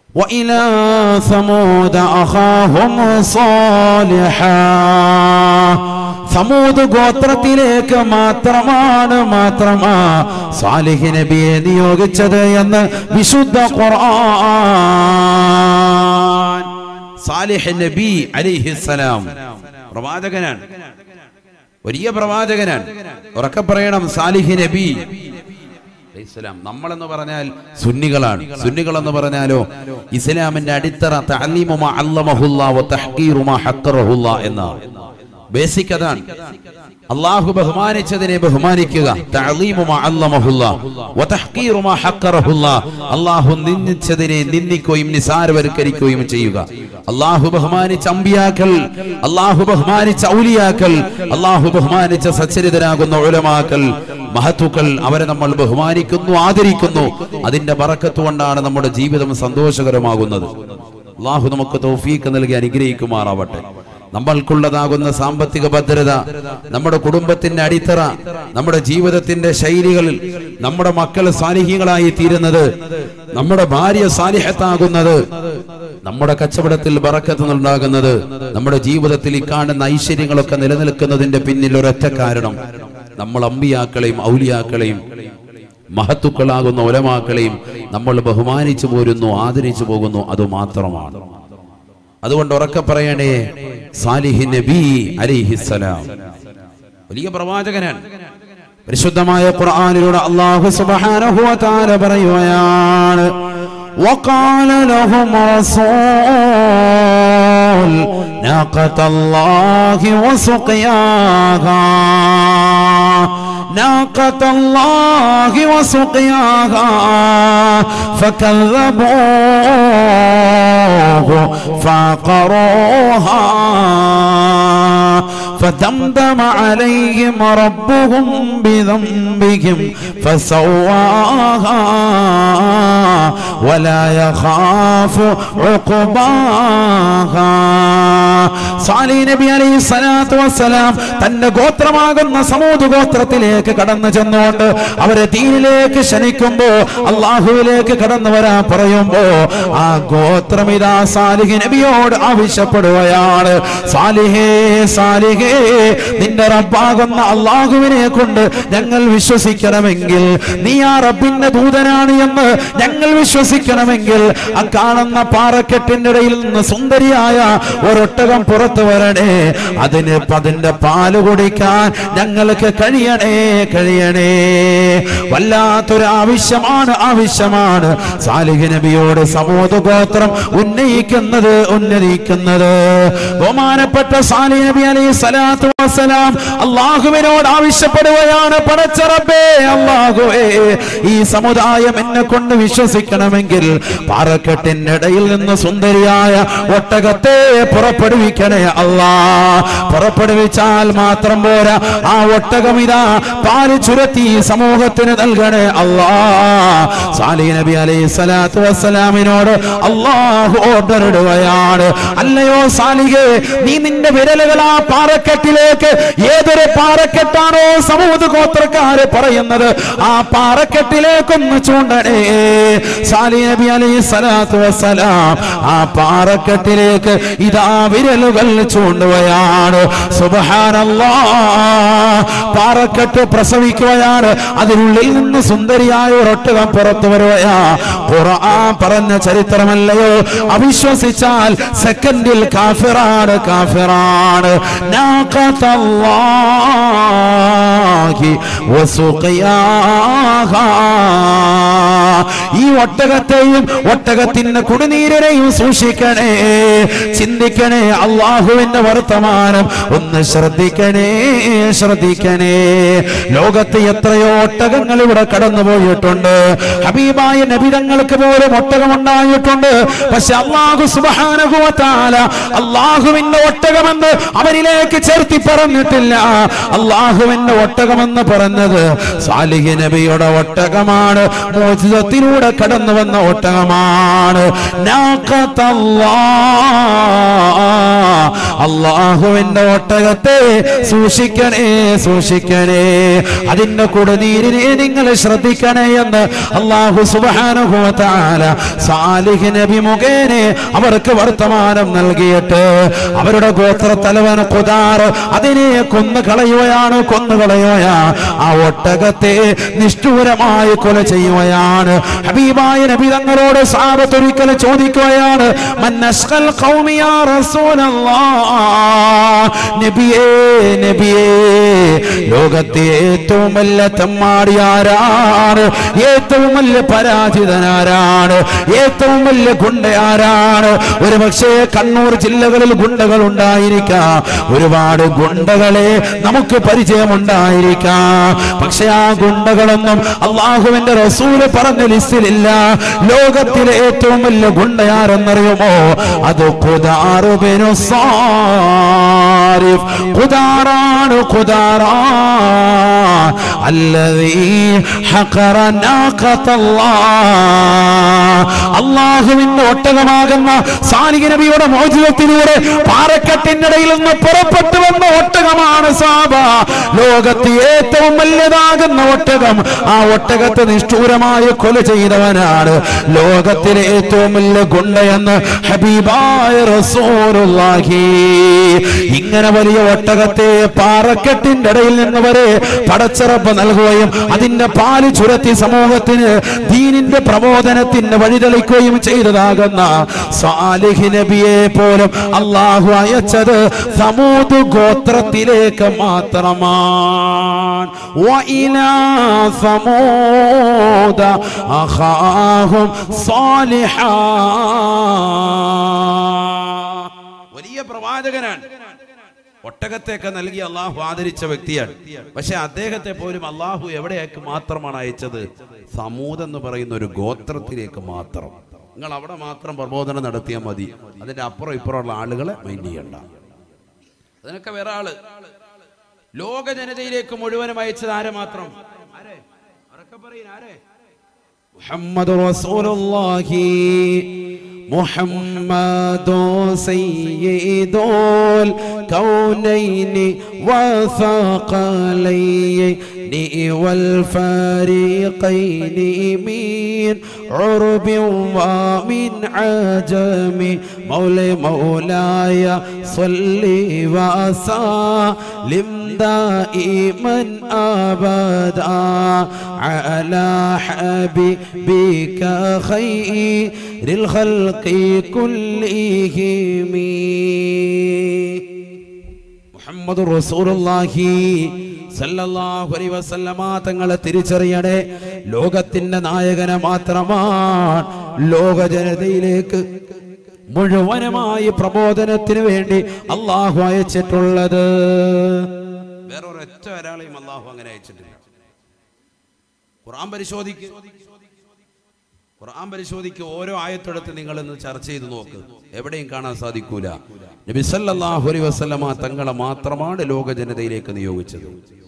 وإلى ثمود أخاهم صالحا സമൂത് ഗോത്രത്തിലേക്ക് മാത്രമാണ് മാത്രമാ സാലിഹ് നബിയെ നിയോഗിച്ചത് എന്ന് വിശുദ്ധ ഖുർആൻ സാലിഹ് നബി അലിഹിസ്സലാം പ്രവാചകനാണ് വലിയ പ്രവാചകനാണ് ഉറക്കെ പറയണം സാലിഹ് നബി ഇസ്ലാം നമ്മളെന്ന് പറഞ്ഞാൽ സുന്നികളാണ് സുന്നികൾ എന്ന് പറഞ്ഞാലോ ഇസ്ലാമിന്റെ അടിത്തറ തഅലീമുമാ അല്ലമഹുല്ലാ വ തഹ്ഖീറുമാ ഹഖറഹുല്ലാ എന്നാണ് ബേസിക് അതാണ് അള്ളാഹു ബഹുമാനിച്ചതിനെ ബഹുമാനിക്കുക തഅലീമുമാ അല്ലമഹുല്ലാ വ തഹ്ഖീറുമാ ഹഖറഹുല്ലാ അള്ളാഹു നിന്ദിച്ചതിനെ നിന്ദിക്കുകയും നിസാരവൽക്കരിക്കുകയും ചെയ്യുക അള്ളാഹു ബഹുമാനിച്ച അമ്പിയാക്കൾ അള്ളാഹു ബഹുമാനിച്ച ഔലിയാക്കൾ അള്ളാഹു ബഹുമാനിച്ച സച്ചരിതരാകുന്ന ഉലമാക്കൾ മഹത്തുക്കൾ അവരെ നമ്മൾ ബഹുമാനിക്കുന്നു ആദരിക്കുന്നു അതിന്റെ ബറക്കത്ത് കൊണ്ടാണ് നമ്മുടെ ജീവിതം സന്തോഷകരമാകുന്നത് അള്ളാഹു നമുക്ക് തൗഫീക്ക് നൽകി അനുഗ്രഹിക്കുമാറാവട്ടെ നമ്മൾക്കുള്ളതാകുന്ന സാമ്പത്തിക ഭദ്രത നമ്മുടെ കുടുംബത്തിന്റെ അടിത്തറ നമ്മുടെ ജീവിതത്തിന്റെ ശൈലികളിൽ നമ്മുടെ മക്കൾ സാലിഹികളായി തീരുന്നത് നമ്മുടെ ഭാര്യ സാലിഹത്താകുന്നത് നമ്മുടെ കച്ചവടത്തിൽ ബറക്കത്ത് ഉണ്ടാകുന്നത് നമ്മുടെ ജീവിതത്തിൽ ഈ കാണുന്ന ഐശ്വര്യങ്ങളൊക്കെ നിലനിൽക്കുന്നതിന്റെ പിന്നിൽ ഒരൊറ്റ കാരണം നമ്മൾ അമ്പിയാക്കളെയും ഔലിയാക്കളെയും മഹത്തുക്കളാകുന്ന ഒലമാക്കളെയും നമ്മൾ ബഹുമാനിച്ചു പോരുന്നു ആദരിച്ചു പോകുന്നു അത് മാത്രമാണ് അതുകൊണ്ട് ഉറക്കെ പറയണേ സാലിഹി നബി അലിഹിസലാം വലിയ പ്രവാചകനാണ് പരിശുദ്ധമായ ഖുർആനിലൂടെ അല്ലാഹു സുബ്ഹാനഹു വ തആല പറയുകയാണ് وقال لهم رسول ناقة الله وسقياها ناقة الله وسقياها فكذبوه فعقروها فدمدم عليهم ربهم بذنبهم فسواها ولا يخاف عقباها സാലി നബി അലൈഹി സ്വലാത്തു വസ്സലാം തന്റെ ഗോത്രമാകുന്ന സമൂത് ഗോത്രത്തിലേക്ക് കടന്നു ചെന്നുകൊണ്ട് അവരെ ദീനിലേക്ക് ക്ഷണിക്കുമ്പോ അള്ളാഹുവിലേക്ക് കടന്നു വരാൻ പറയുമ്പോ ആ ഗോത്രം ഇതാ സാലിഹ് നബിയോട് ആവശ്യപ്പെടുകയാണ് സാലിഹേ സാലിഹേ നിന്റെ റബ്ബാകുന്ന അള്ളാഹുവിനെ കൊണ്ട് ഞങ്ങൾ വിശ്വസിക്കണമെങ്കിൽ നീ ആ റബ്ബിന്റെ ദൂതനാണ് എന്ന് ഞങ്ങൾ വിശ്വസിക്കണമെങ്കിൽ ആ കാണുന്ന പാറക്കെട്ടിന്റെ ഇടയിൽ നിന്ന് സുന്ദരിയായ ഒരൊട്ടകം പുറത്തു വരണേ അതിന് അതിന്റെ പാല് കുടിക്കാൻ ഞങ്ങൾക്ക് കഴിയണേ കഴിയണേ വല്ലാത്തൊരു ആവശ്യമാണ് ആവശ്യമാണ് സാലിഹ് നബിയോട് സമൂഹ ഗോത്രം ഉന്നയിക്കുന്നത് ഉന്നയിക്കുന്നത് ബഹുമാനപ്പെട്ട സാലിഹ് നബി അലൈഹി സ്വലാത്തു വസ്സലാം അള്ളാഹുവിനോട് ആവശ്യപ്പെടുകയാണ് പടച്ചറബേ അള്ളാഹുവേ ഈ സമുദായം എന്നെ കൊണ്ട് വിശ്വസിക്കണമെങ്കിൽ പാറക്കെട്ടിന്റെ ഇടയിൽ നിന്ന് സുന്ദരിയായ ഒട്ടകത്തെ പുറപ്പെടുവിക്കണേ അല്ലാ പുറപ്പെടുവിച്ചാൽ മാത്രം പോരാ ആ ഒട്ടകം ഇതാ പാല് ചുരത്തി സമൂഹത്തിന് നൽകണേ അല്ലാ സാലി നബി അലൈഹി സ്വലാത്തു വസ്സലാമിനോട് അള്ളാഹു ഓർഡർ ഇടുകയാണ് അല്ലയോ സാലികെ നീ നിന്റെ വിരലുകൾ ആ പാറക്കെട്ടിലേക്ക് ഏതൊരു പാറക്കെട്ടാണോ സമൂഹ ഗോത്രക്കാര് പറയുന്നത് ആ പാറക്കെട്ടിലേക്കൊന്ന് ചൂണ്ടണേ സാലി നബി അലൈഹി സ്വലാത്തു വസ്സലാം ആ പാറക്കെട്ടിലേക്ക് ഇതാ വിരലുകൾ ചൂണ്ടുകയാണ് സുബഹാനല്ലാ പാറക്കെട്ട് പ്രസവിക്കുകയാണ് അതിനുള്ളിൽ നിന്ന് സുന്ദരിയായ ഒരൊട്ടകം പുറത്തു വരുകയാ ഖുർആൻ പറഞ്ഞ ചരിത്രമല്ലയോ അവിശ്വസിച്ചാൽ സെക്കൻഡിൽ കാഫിറാണ് കാഫിറാണ് നാഖത്തല്ലാഹി വസുഖിയാഹാ ഈ ഒട്ടകത്തെയും ഒട്ടകത്തിന്റെ കുടിനീരനെയും സൂക്ഷിക്കണേ ചിന്തിക്കണേ അള്ളാഹുവിന്റെ വർത്തമാനം ഒന്ന് ശ്രദ്ധിക്കണേ ശ്രദ്ധിക്കണേ ലോകത്ത് എത്രയോ ഒട്ടകങ്ങൾ ഇവിടെ കടന്നുപോയിട്ടുണ്ട് ഹബീബായ നബിതങ്ങൾക്ക് പോലും ഒട്ടകമുണ്ടായിട്ടുണ്ട് പക്ഷെ അള്ളാഹു സുബാനുഭവത്താല അള്ളാഹുവിന്റെ ഒട്ടകമെന്ന് അവരിലേക്ക് കൂട്ടിച്ചേർത്തി പറഞ്ഞിട്ടില്ല അള്ളാഹുവിന്റെ ഒട്ടകമെന്ന് പറഞ്ഞത് സാലിഹ് നബിയുടെ ഒട്ടകമാണ് മോചിതത്തിലൂടെ കടന്നു വന്ന ഒട്ടകമാണ് അള്ളാഹുവിന്റെ ഒട്ടകത്തെ സൂക്ഷിക്കണേ സൂക്ഷിക്കണേ അതിന്റെ കുടനീരിനെ നിങ്ങൾ ശ്രദ്ധിക്കണേ എന്ന് അള്ളാഹു സുബാനുഭവത്താല സാലിഹ് നബി മുഖേനെ അവർക്ക് വർത്തമാനം നൽകിയിട്ട് അവരുടെ ഗോത്ര തലവൻ കുതാർ അതിനെ കൊന്നു കളയുകയാണ് കൊന്നു കളയുകയാ ആ ഒട്ടകത്തെ നിഷ്ഠൂരമായി കൊല ചെയ്യുകയാണ് ഹബീബായ നബി തങ്ങളോട് സാപത്തൊരിക്കൽ ചോദിക്കുകയാണ് മന്നസ്കൽ ഖൗമിയാ റസൂലല്ലാഹ് നബിയേ നബിയേ ലോകത്തെ ഏറ്റവും വലിയ തെമ്മാടി ആരാണ് ഏറ്റവും വലിയ പരാജിതനാരാണ് ഏറ്റവും വലിയ ഗുണ്ട ആരാണ് ഒരു പക്ഷേ കണ്ണൂർ ജില്ലകളിൽ ഗുണ്ടകൾ ഉണ്ടായിരിക്കാം ഒരുപാട് ഗുണ്ടകളെ നമുക്ക് പരിചയമുണ്ടായിരിക്കാം പക്ഷെ ആ ഗുണ്ടകളൊന്നും അള്ളാഹുവിന്റെ റസൂല് പറഞ്ഞ ലിസ്റ്റിലില്ല ലോകത്തിലെ ഏറ്റവും വലിയ ഗുണ്ട ആരെന്നറിയുമോ അത് ഖുദാറുബിനു സാരിഫ് ഖുദാറാണ് ഖുദാറാ الذي حقر ناقة الله അള്ളാഹുവിന്റെ ഒട്ടകമാകുന്ന സാലിക നബിയുടെ മോചനത്തിലൂടെ പാറക്കെട്ടിനിടയിൽ നിന്ന് പുറപ്പെട്ടു വന്ന ഒട്ടകമാണ് സാബ ലോകത്ത് ഏറ്റവും വലിയതാകുന്ന ഒട്ടകം ആ ഒട്ടകത്തെ നിഷ്ഠൂരമായി കൊല ചെയ്തവനാണ് ലോകത്തിലെ ഏറ്റവും വലിയ ഗുണ്ടയെന്ന് ഹബീബായ റസൂലുള്ളാഹി ഇങ്ങനെ വലിയ ഒട്ടകത്തെ പാറക്കെട്ടിന്റെ ഇടയിൽ നിന്ന് വരെ പടച്ചിറപ്പ് നൽകുകയും അതിന്റെ പാല് ചുരത്തി സമൂഹത്തിന് ദീനിന്റെ പ്രബോധനത്തിന് വഴിതെളിക്കുകയും ചെയ്തതാകുന്ന സാലിഹ് നബിയെ പോലും അള്ളാഹു അയച്ചത് സമൂത് ഗോത്രത്തിലേക്ക് മാത്രമാണ് وإلى ثمود أخاهم صالحا വലിയ പ്രവാചകനാണ് ഒട്ടകത്തെയൊക്കെ നൽകി അള്ളാഹു ആദരിച്ച വ്യക്തിയാണ് പക്ഷെ അദ്ദേഹത്തെ പോലും അള്ളാഹു എവിടേക്ക് മാത്രമാണ് അയച്ചത് സമൂത് എന്ന് പറയുന്ന ഒരു ഗോത്രത്തിലേക്ക് മാത്രം നിങ്ങൾ അവിടെ മാത്രം പ്രബോധനം നടത്തിയാൽ മതി അതിന്റെ അപ്പുറം ഇപ്പുറമുള്ള ആളുകളെ മൈൻഡ് ചെയ്യണ്ട അതിനൊക്കെ വേറെ ആള് ലോക ജനതയിലേക്ക് മുഴുവനും അയച്ചത് ആരെ മാത്രം ആരെ ആരൊക്കെ പറയും ആരെ മുഹമ്മദ് റസൂലുള്ളാഹി محمد سيد الكونين وثقلين والفريقين من عرب ومن عجم مولى مولاي صل وسلم دائما ابدا على حبيبك خير الخلق كلهم മുഹമ്മദ് റസൂലുള്ളാഹി സല്ലല്ലാഹു അലൈഹി വസല്ലമ തങ്ങളെ തിരിച്ചറിയണേ ലോകത്തിന്റെ നായകനെ മാത്രമാണ് ലോക ജനതയിലേക്ക് മുഴുവനുമായി പ്രബോധനത്തിന് വേണ്ടി അള്ളാഹു അയച്ചിട്ടുള്ളത് വേറെ ഒരൊറ്റ ഒരാളെയും അള്ളാഹു അങ്ങനെ അയച്ചിട്ടില്ല ഖുർആൻ പരിശോധിക്കുക ഖുർആൻ പരിശോധിക്കുക ഓരോ ആയത്തെടുത്ത് നിങ്ങൾ ഇന്ന് ചർച്ച ചെയ്ത് നോക്ക് എവിടെയും കാണാൻ സാധിക്കൂല നബി സല്ലല്ലാഹു അലൈഹി വസല്ലമ തങ്ങളെ മാത്രമാണ് ലോക ജനതയിലേക്ക് നിയോഗിച്ചത്